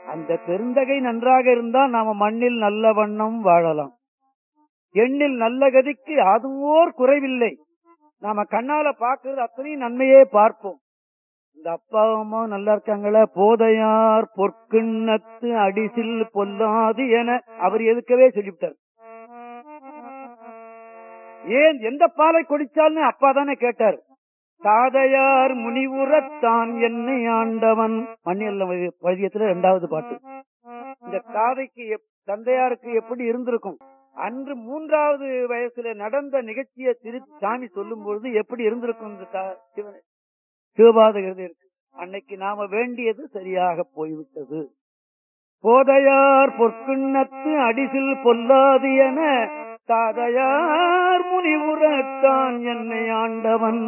அந்த பெருந்தகை நன்றாக இருந்தால் நாம மண்ணில் நல்ல வண்ணம் வாழலாம் எண்ணில் நல்ல கதிக்கு அதுவோர் குறைவில்லை நாம கண்ணால பாக்குறது அத்தனையும் நன்மையே பார்ப்போம் இந்த அப்பா அம்மா நல்லா இருக்காங்களா போதையார் பொற்கிண்ணத்து அடிசில் பொல்லாது என அவர் எதுக்கவே சொல்லிவிட்டார் ஏன் எந்த பாலை குடிச்சால்னு அப்பா தானே கேட்டார் தாதையார் முனிவுறத்தான் என்னை ஆண்டவன் மண்ணியல்ல பதியத்துல இரண்டாவது பாட்டு இந்த தாதைக்கு எப்- தந்தையாருக்கு எப்படி இருந்திருக்கும் அன்று மூன்றாவது வயசுல நடந்த நிகழ்ச்சியை திரு சாமி சொல்லும் பொழுது எப்படி இருந்திருக்கும் இந்த தா- சிவ- சிவபாதகிறது இருக்கு அன்னைக்கு நாம வேண்டியது சரியாக போய்விட்டது போதையார் பொற்கிண்ணத்து அடிசில் பொல்லாது என தாதையார் முனிவுறத்தான் என்னை ஆண்டவன்